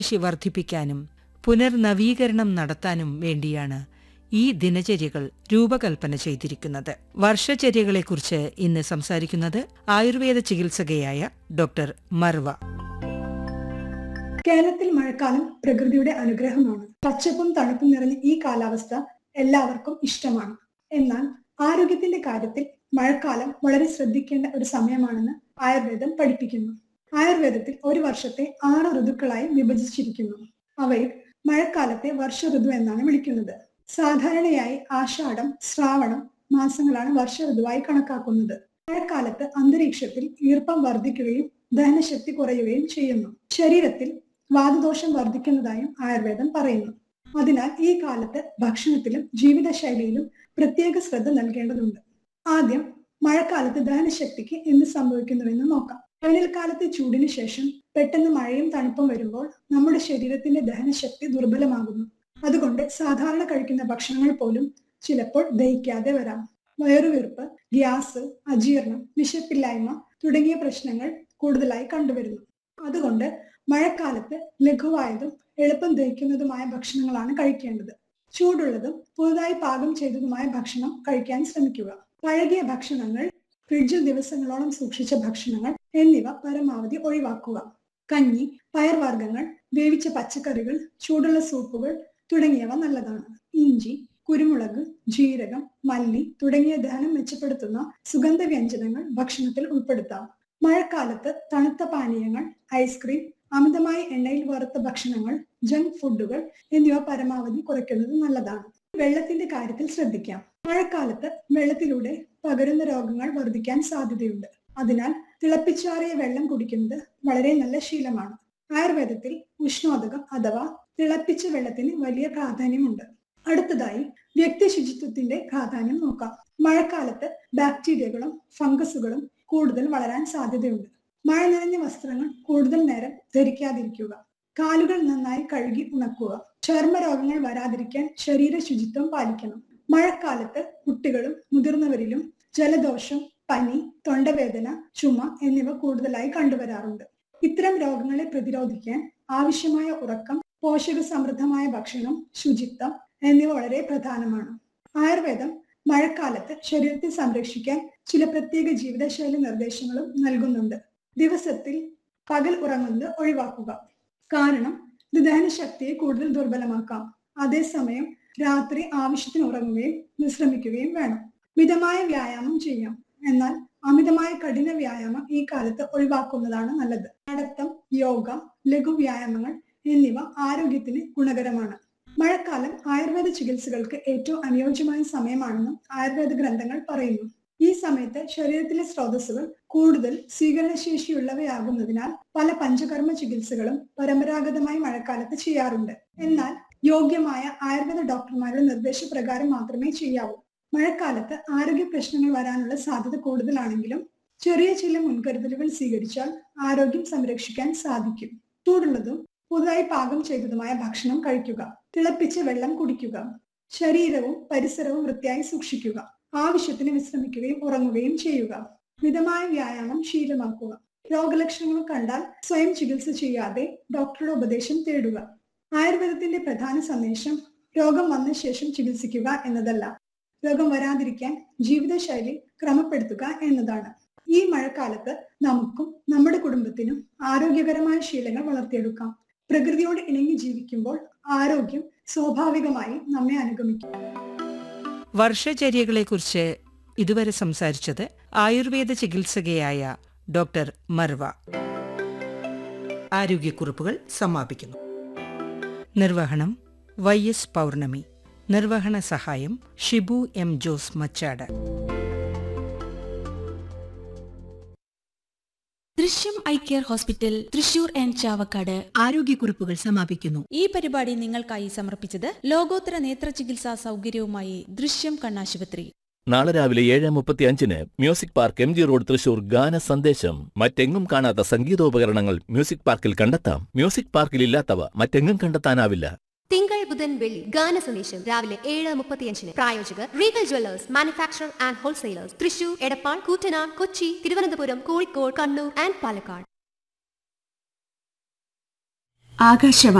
ശേഷി വർദ്ധിപ്പിക്കാനും പുനർനവീകരണം നടത്താനും വേണ്ടിയാണ് ഈ ദിനചര്യകൾ രൂപകൽപ്പന ചെയ്തിരിക്കുന്നത് വർഷചര്യകളെക്കുറിച്ച് ഇന്ന് സംസാരിക്കുന്നത് ആയുർവേദ ചികിത്സകയായ ഡോക്ടർ മർവ കേരളത്തിൽ മഴക്കാലം പ്രകൃതിയുടെ അനുഗ്രഹമാണ് പച്ചപ്പും തണുപ്പും നിറഞ്ഞ ഈ കാലാവസ്ഥ എല്ലാവർക്കും ഇഷ്ടമാണ് എന്നാൽ ആരോഗ്യത്തിന്റെ കാര്യത്തിൽ മഴക്കാലം വളരെ ശ്രദ്ധിക്കേണ്ട ഒരു സമയമാണെന്ന് ആയുർവേദം പഠിപ്പിക്കുന്നു ആയുർവേദത്തിൽ ഒരു വർഷത്തെ ആറ് ഋതുക്കളായി വിഭജിച്ചിരിക്കുന്നു അവയിൽ മഴക്കാലത്തെ വർഷ ഋതു എന്നാണ് വിളിക്കുന്നത് സാധാരണയായി ആഷാഢം ശ്രാവണം മാസങ്ങളാണ് വർഷ ഋതുവായി കണക്കാക്കുന്നത് മഴക്കാലത്ത് അന്തരീക്ഷത്തിൽ ഈർപ്പം വർദ്ധിക്കുകയും ദഹനശക്തി കുറയുകയും ചെയ്യുന്നു ശരീരത്തിൽ വാതദോഷം വർദ്ധിക്കുന്നതായും ആയുർവേദം പറയുന്നു അതിനാൽ ഈ കാലത്ത് ഭക്ഷണത്തിലും ജീവിതശൈലിയിലും പ്രത്യേക ശ്രദ്ധ നൽകേണ്ടതുണ്ട് ആദ്യം മഴക്കാലത്ത് ദഹനശക്തിക്ക് എന്ത് സംഭവിക്കുന്നുവെന്ന് നോക്കാം വേനൽക്കാലത്തെ ചൂടിന് ശേഷം പെട്ടെന്ന് മഴയും തണുപ്പും വരുമ്പോൾ നമ്മുടെ ശരീരത്തിന്റെ ദഹനശക്തി ദുർബലമാകുന്നു അതുകൊണ്ട് സാധാരണ കഴിക്കുന്ന ഭക്ഷണങ്ങൾ പോലും ചിലപ്പോൾ ദഹിക്കാതെ വരാം വയറുവീർപ്പ് ഗ്യാസ് അജീർണം വിശപ്പില്ലായ്മ തുടങ്ങിയ പ്രശ്നങ്ങൾ കൂടുതലായി കണ്ടുവരുന്നു അതുകൊണ്ട് മഴക്കാലത്ത് ലഘുവായതും എളുപ്പം ദഹിക്കുന്നതുമായ ഭക്ഷണങ്ങളാണ് കഴിക്കേണ്ടത് ചൂടുള്ളതും പുതുതായി പാകം ചെയ്തതുമായ ഭക്ഷണം കഴിക്കാൻ ശ്രമിക്കുക പഴകിയ ഭക്ഷണങ്ങൾ ഫ്രിഡ്ജിൽ ദിവസങ്ങളോളം സൂക്ഷിച്ച ഭക്ഷണങ്ങൾ എന്നിവ പരമാവധി ഒഴിവാക്കുക കഞ്ഞി പയർവർഗ്ഗങ്ങൾ വേവിച്ച പച്ചക്കറികൾ ചൂടുള്ള സൂപ്പുകൾ തുടങ്ങിയവ നല്ലതാണ് ഇഞ്ചി കുരുമുളക് ജീരകം മല്ലി തുടങ്ങിയ ദഹനം മെച്ചപ്പെടുത്തുന്ന സുഗന്ധ വ്യഞ്ജനങ്ങൾ ഭക്ഷണത്തിൽ ഉൾപ്പെടുത്താം മഴക്കാലത്ത് തണുത്ത പാനീയങ്ങൾ ഐസ്ക്രീം അമിതമായി എണ്ണയിൽ വറുത്ത ഭക്ഷണങ്ങൾ ജങ്ക് ഫുഡുകൾ എന്നിവ പരമാവധി കുറയ്ക്കുന്നത് നല്ലതാണ് വെള്ളത്തിന്റെ കാര്യത്തിൽ ശ്രദ്ധിക്കാം മഴക്കാലത്ത് വെള്ളത്തിലൂടെ പകരുന്ന രോഗങ്ങൾ വർദ്ധിക്കാൻ സാധ്യതയുണ്ട് അതിനാൽ തിളപ്പിച്ചാറിയ വെള്ളം കുടിക്കുന്നത് വളരെ നല്ല ശീലമാണ് ആയുർവേദത്തിൽ ഉഷ്ണോദകം അഥവാ തിളപ്പിച്ച വെള്ളത്തിന് വലിയ പ്രാധാന്യമുണ്ട് അടുത്തതായി വ്യക്തി ശുചിത്വത്തിന്റെ പ്രാധാന്യം നോക്കാം മഴക്കാലത്ത് ബാക്ടീരിയകളും ഫംഗസുകളും കൂടുതൽ വളരാൻ സാധ്യതയുണ്ട് മഴ നിറഞ്ഞ വസ്ത്രങ്ങൾ കൂടുതൽ നേരം ധരിക്കാതിരിക്കുക കാലുകൾ നന്നായി കഴുകി ഉണക്കുക ചർമ്മരോഗങ്ങൾ വരാതിരിക്കാൻ ശരീര ശുചിത്വം പാലിക്കണം മഴക്കാലത്ത് കുട്ടികളും മുതിർന്നവരിലും ജലദോഷം പനി തൊണ്ടവേദന ചുമ എന്നിവ കൂടുതലായി കണ്ടുവരാറുണ്ട് ഇത്തരം രോഗങ്ങളെ പ്രതിരോധിക്കാൻ ആവശ്യമായ ഉറക്കം പോഷക സമൃദ്ധമായ ഭക്ഷണം ശുചിത്വം എന്നിവ വളരെ പ്രധാനമാണ് ആയുർവേദം മഴക്കാലത്ത് ശരീരത്തെ സംരക്ഷിക്കാൻ ചില പ്രത്യേക ജീവിതശൈലി നിർദ്ദേശങ്ങളും നൽകുന്നുണ്ട് ദിവസത്തിൽ പകൽ ഉറങ്ങുന്നത് ഒഴിവാക്കുക കാരണം ഇത് ദഹനശക്തിയെ കൂടുതൽ ദുർബലമാക്കാം അതേസമയം രാത്രി ആവശ്യത്തിന് ഉറങ്ങുകയും വിശ്രമിക്കുകയും വേണം മിതമായ വ്യായാമം ചെയ്യാം എന്നാൽ അമിതമായ കഠിന വ്യായാമം ഈ കാലത്ത് ഒഴിവാക്കുന്നതാണ് നല്ലത് നടത്തം യോഗ ലഘു വ്യായാമങ്ങൾ എന്നിവ ആരോഗ്യത്തിന് ഗുണകരമാണ് മഴക്കാലം ആയുർവേദ ചികിത്സകൾക്ക് ഏറ്റവും അനുയോജ്യമായ സമയമാണെന്നും ആയുർവേദ ഗ്രന്ഥങ്ങൾ പറയുന്നു ഈ സമയത്ത് ശരീരത്തിലെ സ്രോതസ്സുകൾ കൂടുതൽ സ്വീകരണശേഷിയുള്ളവയാകുന്നതിനാൽ പല പഞ്ചകർമ്മ ചികിത്സകളും പരമ്പരാഗതമായി മഴക്കാലത്ത് ചെയ്യാറുണ്ട് എന്നാൽ യോഗ്യമായ ആയുർവേദ ഡോക്ടർമാരുടെ നിർദ്ദേശപ്രകാരം മാത്രമേ ചെയ്യാവൂ മഴക്കാലത്ത് ആരോഗ്യ പ്രശ്നങ്ങൾ വരാനുള്ള സാധ്യത കൂടുതലാണെങ്കിലും ചെറിയ ചില മുൻകരുതലുകൾ സ്വീകരിച്ചാൽ ആരോഗ്യം സംരക്ഷിക്കാൻ സാധിക്കും ചൂടുള്ളതും പുതുതായി പാകം ചെയ്തതുമായ ഭക്ഷണം കഴിക്കുക തിളപ്പിച്ച വെള്ളം കുടിക്കുക ശരീരവും പരിസരവും വൃത്തിയായി സൂക്ഷിക്കുക ആവശ്യത്തിന് വിശ്രമിക്കുകയും ഉറങ്ങുകയും ചെയ്യുക മിതമായ വ്യായാമം ശീലമാക്കുക രോഗലക്ഷണങ്ങൾ കണ്ടാൽ സ്വയം ചികിത്സ ചെയ്യാതെ ഡോക്ടറുടെ ഉപദേശം തേടുക ആയുർവേദത്തിന്റെ പ്രധാന സന്ദേശം രോഗം വന്ന ശേഷം ചികിത്സിക്കുക എന്നതല്ല രോഗം വരാതിരിക്കാൻ ജീവിതശൈലി ക്രമപ്പെടുത്തുക എന്നതാണ് ഈ മഴക്കാലത്ത് നമുക്കും നമ്മുടെ കുടുംബത്തിനും ആരോഗ്യകരമായ ശീലങ്ങൾ വളർത്തിയെടുക്കാം പ്രകൃതിയോട് ഇണങ്ങി ജീവിക്കുമ്പോൾ ആരോഗ്യം സ്വാഭാവികമായി നമ്മെ അനുഗമിക്കും വർഷചര്യകളെക്കുറിച്ച് ഇതുവരെ സംസാരിച്ചത് ആയുർവേദ ചികിത്സകയായ ഡോക്ടർ മർവ ആരോഗ്യക്കുറിപ്പുകൾ സമാപിക്കുന്നു നിർവഹണം വൈ എസ് പൗർണമി നിർവഹണ സഹായം Shibu M Jose Machad Drishyam eye care hospital Thrissur and Chavakkad ആരോഗ്യക്കുറിപ്പുകൾ സമാപിക്കുന്നു ഈ പരിപാടി നിങ്ങൾക്കായി സമർപ്പിച്ചത് ലോകോത്തര നേത്ര ചികിത്സാ സൗകര്യവുമായി ദൃശ്യം കണ്ണാശുപത്രി നാളെ രാവിലെ ഏഴ് മുപ്പത്തി അഞ്ചിന് music park M G road Thrissur ഗാന സന്ദേശം മറ്റെങ്ങും കാണാത്ത സംഗീതോപകരണങ്ങൾ മ്യൂസിക് പാർക്കിൽ കണ്ടെത്താം മ്യൂസിക് പാർക്കിൽ ഇല്ലാത്തവ മറ്റെങ്ങും കണ്ടെത്താനാവില്ല തിങ്കൾ ബുധൻ വെള്ളി ഗാന സന്ദേശം രാവിലെ ഏഴ് മുപ്പത്തിയഞ്ചിന് പ്രായോജകർ Regal jewellers manufacture and wholesalers Thrissur Edappal Koottanad Kochi Thiruvananthapuram Kozhikode Kannur and Palakkad Akashvani